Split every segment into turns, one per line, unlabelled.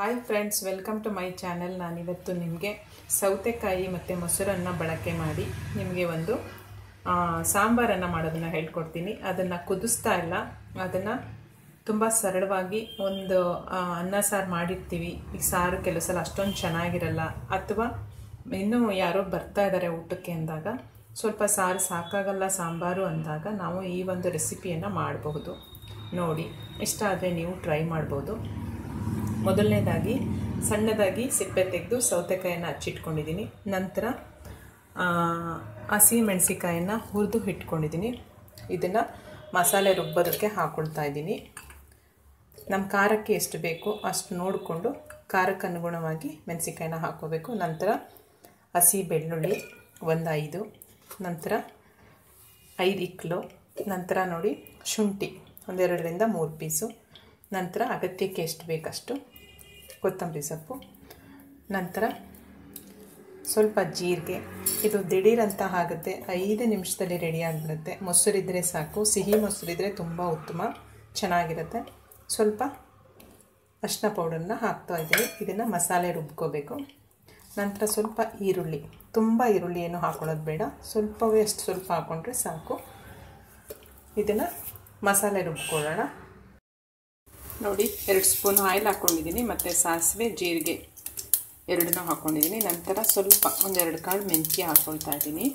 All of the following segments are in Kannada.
hi friends welcome to my channel ನಾನಿವತ್ತು ನಿಮಗೆ ಸೌತೆಕಾಯಿ ಮತ್ತು ಮೊಸರನ್ನು ಬಳಕೆ ಮಾಡಿ ನಿಮಗೆ ಒಂದು ಸಾಂಬಾರನ್ನು ಮಾಡೋದನ್ನು ಹೇಳ್ಕೊಡ್ತೀನಿ ಅದನ್ನು ಕುದಿಸ್ತಾ ಇಲ್ಲ ಅದನ್ನು ತುಂಬ ಸರಳವಾಗಿ ಒಂದು ಆ, ಅನ್ನ ಸಾರು ಮಾಡಿರ್ತೀವಿ ಈಗ ಸಾರು ಕೆಲವು ಸಲ ಅಷ್ಟೊಂದು ಚೆನ್ನಾಗಿರಲ್ಲ ಅಥವಾ ಇನ್ನೂ ಯಾರೋ ಬರ್ತಾ ಇದ್ದಾರೆ ಊಟಕ್ಕೆ ಅಂದಾಗ ಸ್ವಲ್ಪ ಸಾರು ಸಾಕಾಗಲ್ಲ ಸಾಂಬಾರು ಅಂದಾಗ ನಾವು ಈ ಒಂದು ರೆಸಿಪಿಯನ್ನು ಮಾಡಬಹುದು ನೋಡಿ ಇಷ್ಟ ಆದರೆ ನೀವು ಟ್ರೈ ಮಾಡ್ಬೋದು ಮೊದಲನೇದಾಗಿ ಸಣ್ಣದಾಗಿ ಸಿಪ್ಪೆ ತೆಗೆದು ಸೌತೆಕಾಯನ್ನು ಹಚ್ಚಿಟ್ಕೊಂಡಿದ್ದೀನಿ ನಂತರ ಆ, ಹಸಿ ಮೆಣಸಿಕಾಯನ್ನು ಹುರಿದು ಇಟ್ಕೊಂಡಿದ್ದೀನಿ ಇದನ್ನು ಮಸಾಲೆ ರುಬ್ಬೋದಕ್ಕೆ ಹಾಕ್ಕೊಳ್ತಾ ಇದ್ದೀನಿ ನಮ್ಮ ಖಾರಕ್ಕೆ ಎಷ್ಟು ಬೇಕು ಅಷ್ಟು ನೋಡಿಕೊಂಡು ಖಾರಕ್ಕೆ ಅನುಗುಣವಾಗಿ ಮೆಣಸಿಕಾಯಿನ ಹಾಕ್ಕೋಬೇಕು ನಂತರ ಹಸಿ ಬೆಳ್ಳುಳ್ಳಿ ಒಂದು ಐದು ನಂತರ ಐದು ಇಕ್ಲು ನಂತರ ನೋಡಿ ಶುಂಠಿ ಒಂದೆರಡರಿಂದ ಮೂರು ಪೀಸು ನಂತರ ಅಗತ್ಯಕ್ಕೆ ಎಷ್ಟು ಬೇಕಷ್ಟು ಕೊತ್ತಂಬರಿ ಸೊಪ್ಪು ನಂತರ ಸ್ವಲ್ಪ ಜೀರಿಗೆ ಇದು ದಿಢೀರಂತ ಆಗುತ್ತೆ ಐದು ನಿಮಿಷದಲ್ಲಿ ರೆಡಿ ಆಗಿಬಿಡುತ್ತೆ ಮೊಸರಿದ್ದರೆ ಸಾಕು ಸಿಹಿ ಮೊಸರಿದ್ದರೆ ತುಂಬ ಉತ್ತಮ ಚೆನ್ನಾಗಿರುತ್ತೆ ಸ್ವಲ್ಪ ಅರಿಶಿನ ಪೌಡರ್ನ ಹಾಕ್ತಾ ಇದ್ದೀನಿ ಇದನ್ನು ಮಸಾಲೆ ರುಬ್ಕೋಬೇಕು ನಂತರ ಸ್ವಲ್ಪ ಈರುಳ್ಳಿ ತುಂಬ ಈರುಳ್ಳಿ ಏನು ಹಾಕೊಳ್ಳೋದು ಬೇಡ ಸ್ವಲ್ಪವೇ ಅಷ್ಟು ಸ್ವಲ್ಪ ಹಾಕ್ಕೊಂಡ್ರೆ ಸಾಕು ಇದನ್ನು ಮಸಾಲೆ ರುಬ್ಕೊಳ್ಳೋಣ ನೋಡಿ ಎರಡು ಸ್ಪೂನ್ ಆಯಿಲ್ ಹಾಕ್ಕೊಂಡಿದ್ದೀನಿ ಮತ್ತು ಸಾಸಿವೆ ಜೀರಿಗೆ ಎರಡನ್ನೂ ಹಾಕ್ಕೊಂಡಿದ್ದೀನಿ ನಂತರ ಸ್ವಲ್ಪ ಒಂದೆರಡು ಕಾಳು ಮೆಂತ್ಯ ಹಾಕ್ಕೊಳ್ತಾ ಇದ್ದೀನಿ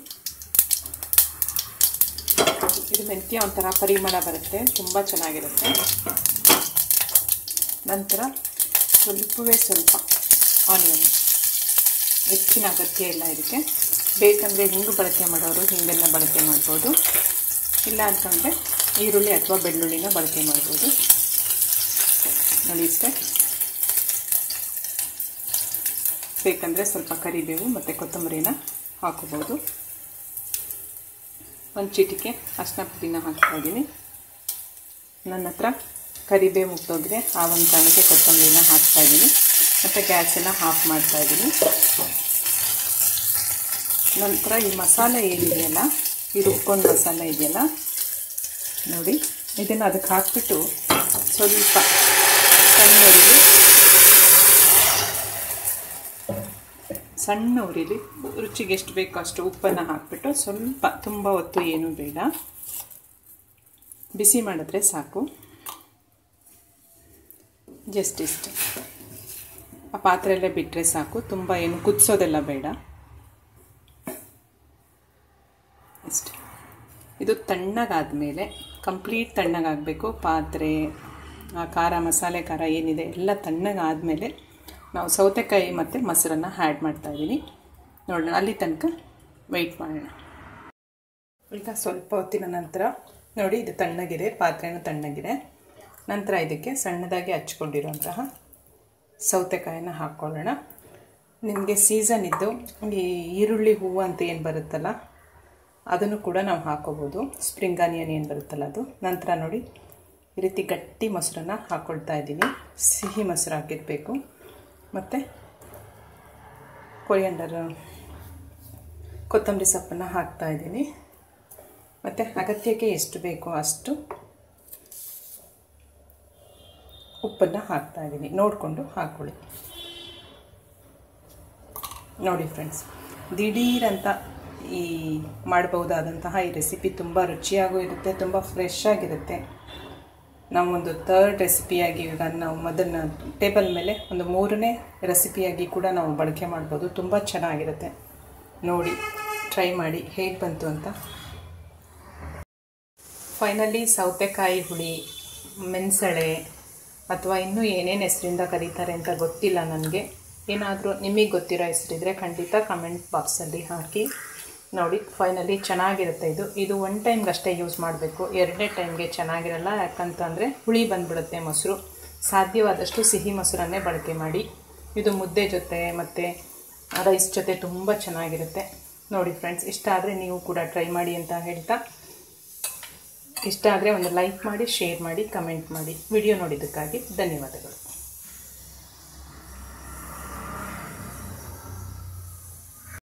ಇದು ಮೆಂತ್ಯ ಒಂಥರ ಪರಿಮಳ ಬರುತ್ತೆ ತುಂಬ ಚೆನ್ನಾಗಿರುತ್ತೆ ನಂತರ ಸ್ವಲ್ಪವೇ ಸ್ವಲ್ಪ ಆನಿಯನ್ ಹೆಚ್ಚಿನ ಅಗತ್ಯ ಇಲ್ಲ ಇದಕ್ಕೆ ಬೇಕಂದರೆ ಹಿಂಗು ಬಳಕೆ ಮಾಡೋರು ಹಿಂಗನ್ನು ಬಳಕೆ ಮಾಡ್ಬೋದು ಇಲ್ಲ ಅಂತಂದರೆ ಈರುಳ್ಳಿ ಅಥವಾ ಬೆಳ್ಳುಳ್ಳಿನ ಬಳಕೆ ಮಾಡ್ಬೋದು ನೋಡಿ ಇಷ್ಟೇ ಬೇಕಂದರೆ ಸ್ವಲ್ಪ ಕರಿಬೇವು ಮತ್ತು ಕೊತ್ತಂಬರಿನ ಹಾಕೋಬೋದು ಒಂದು ಚಿಟಿಕೆ ಅರ್ಶಿನ ಪುಡಿನ ಹಾಕ್ತಾಯಿದ್ದೀನಿ ನನ್ನ ಹತ್ರ ಕರಿಬೇವು ಮುಗ್ದೋಗಿದೆ ಆ ಒಂದು ಕಾರಣಕ್ಕೆ ಕೊತ್ತಂಬರಿನ ಹಾಕ್ತಾಯಿದ್ದೀನಿ ಮತ್ತು ಗ್ಯಾಸನ್ನು ಆಫ್ ಮಾಡ್ತಾಯಿದ್ದೀನಿ ನಂತರ ಈ ಮಸಾಲೆ ಏನಿದೆಯಲ್ಲ ಈ ರುಬ್ಕೊಂಡು ಮಸಾಲೆ ಇದೆಯಲ್ಲ ನೋಡಿ ಇದನ್ನು ಅದಕ್ಕೆ ಹಾಕ್ಬಿಟ್ಟು ಸ್ವಲ್ಪ ಸಣ್ಣ ಉರಿಲಿ ಸಣ್ಣ ಉರಿಲಿ ರುಚಿಗೆ ಎಷ್ಟು ಬೇಕೋ ಅಷ್ಟು ಉಪ್ಪನ್ನು ಹಾಕ್ಬಿಟ್ಟು ಸ್ವಲ್ಪ ತುಂಬ ಹೊತ್ತು ಏನೂ ಬೇಡ ಬಿಸಿ ಮಾಡಿದ್ರೆ ಸಾಕು ಜಸ್ಟ್ ಇಷ್ಟು ಆ ಪಾತ್ರೆಯಲ್ಲೇ ಬಿಟ್ಟರೆ ಸಾಕು ತುಂಬ ಏನು ಕುದಿಸೋದೆಲ್ಲ ಬೇಡ ಇಷ್ಟೆ ಇದು ತಣ್ಣಗಾದಮೇಲೆ ಕಂಪ್ಲೀಟ್ ತಣ್ಣಗಾಗಬೇಕು ಪಾತ್ರೆ ಆ ಖಾರ ಮಸಾಲೆ ಖಾರ ಏನಿದೆ ಎಲ್ಲ ತಣ್ಣಗಾದಮೇಲೆ ನಾವು ಸೌತೆಕಾಯಿ ಮತ್ತು ಮೊಸರನ್ನು ಆ್ಯಡ್ ಮಾಡ್ತಾಯಿದ್ದೀನಿ ನೋಡೋಣ ಅಲ್ಲಿ ತನಕ ವೆಯ್ಟ್ ಮಾಡೋಣ ಈಗ ಸ್ವಲ್ಪ ಹೊತ್ತಿನ ನಂತರ ನೋಡಿ ಇದು ತಣ್ಣಗಿದೆ ಪಾತ್ರೆನೂ ತಣ್ಣಗಿದೆ ನಂತರ ಇದಕ್ಕೆ ಸಣ್ಣದಾಗಿ ಹಚ್ಕೊಂಡಿರುವಂತಹ ಸೌತೆಕಾಯಿನ ಹಾಕ್ಕೊಳ್ಳೋಣ ನಿಮಗೆ ಸೀಸನ್ ಇದ್ದು ಈ ಈರುಳ್ಳಿ ಹೂವು ಅಂತ ಏನು ಬರುತ್ತಲ್ಲ ಅದನ್ನು ಕೂಡ ನಾವು ಹಾಕೋಬೋದು ಸ್ಪ್ರಿಂಗ್ ಆನಿಯನ್ ಏನು ಬರುತ್ತಲ್ಲ ಅದು ನಂತರ ನೋಡಿ ಈ ರೀತಿ ಗಟ್ಟಿ ಮೊಸರನ್ನು ಹಾಕ್ಕೊಳ್ತಾ ಇದ್ದೀನಿ ಸಿಹಿ ಮೊಸರು ಹಾಕಿರಬೇಕು ಮತ್ತು ಕೊರಿಯಂಡರ್ ಕೊತ್ತಂಬರಿ ಸೊಪ್ಪನ್ನು ಹಾಕ್ತಾ ಇದ್ದೀನಿ ಮತ್ತು ಅಗತ್ಯಕ್ಕೆ ಎಷ್ಟು ಬೇಕೋ ಅಷ್ಟು ಉಪ್ಪನ್ನು ಹಾಕ್ತಾ ಇದ್ದೀನಿ ನೋಡಿಕೊಂಡು ಹಾಕ್ಕೊಳ್ಳಿ ನೋಡಿ ಫ್ರೆಂಡ್ಸ್ ದಿಢೀರಂತ ಈ ಮಾಡಬಹುದಾದಂತಹ ಈ ರೆಸಿಪಿ ತುಂಬ ರುಚಿಯಾಗೂ ಇರುತ್ತೆ ತುಂಬ ಫ್ರೆಶ್ ಆಗಿರುತ್ತೆ ನಾವೊಂದು ಥರ್ಡ್ ರೆಸಿಪಿಯಾಗಿ ಈಗ ನಾವು ಮೊದಲನ ಟೇಬಲ್ ಮೇಲೆ ಒಂದು ಮೂರನೇ ರೆಸಿಪಿಯಾಗಿ ಕೂಡ ನಾವು ಬಳಕೆ ಮಾಡ್ಬೋದು ತುಂಬ ಚೆನ್ನಾಗಿರುತ್ತೆ ನೋಡಿ ಟ್ರೈ ಮಾಡಿ ಹೇಗೆ ಬಂತು ಅಂತ ಫೈನಲಿ ಸೌತೆಕಾಯಿ ಹುಳಿ ಮೆಣಸಳೆ ಅಥವಾ ಇನ್ನೂ ಏನೇನು ಹೆಸರಿಂದ ಕರೀತಾರೆ ಅಂತ ಗೊತ್ತಿಲ್ಲ ನನಗೆ ಏನಾದರೂ ನಿಮಗೆ ಗೊತ್ತಿರೋ ಹೆಸರಿದ್ರೆ ಖಂಡಿತ ಕಮೆಂಟ್ ಬಾಕ್ಸಲ್ಲಿ ಹಾಕಿ ನೋಡಿ ಫೈನಲಿ ಚೆನ್ನಾಗಿರುತ್ತೆ ಇದು ಇದು ಒನ್ ಟೈಮ್ಗೆ ಅಷ್ಟೇ ಯೂಸ್ ಮಾಡಬೇಕು ಎರಡನೇ ಟೈಮ್ಗೆ ಚೆನ್ನಾಗಿರಲ್ಲ ಯಾಕಂತಂದರೆ ಹುಳಿ ಬಂದ್ಬಿಡುತ್ತೆ ಮೊಸರು ಸಾಧ್ಯವಾದಷ್ಟು ಸಿಹಿ ಮೊಸರನ್ನೇ ಬಳಕೆ ಮಾಡಿ ಇದು ಮುದ್ದೆ ಜೊತೆ ಮತ್ತು ರೈಸ್ ಜೊತೆ ತುಂಬ ಚೆನ್ನಾಗಿರುತ್ತೆ ನೋಡಿ ಫ್ರೆಂಡ್ಸ್ ಇಷ್ಟ ಆದರೆ ನೀವು ಕೂಡ ಟ್ರೈ ಮಾಡಿ ಅಂತ ಹೇಳ್ತಾ ಇಷ್ಟ ಆದರೆ ಒಂದು ಲೈಕ್ ಮಾಡಿ ಶೇರ್ ಮಾಡಿ ಕಮೆಂಟ್ ಮಾಡಿ ವಿಡಿಯೋ ನೋಡಿದ್ದಕ್ಕಾಗಿ ಧನ್ಯವಾದಗಳು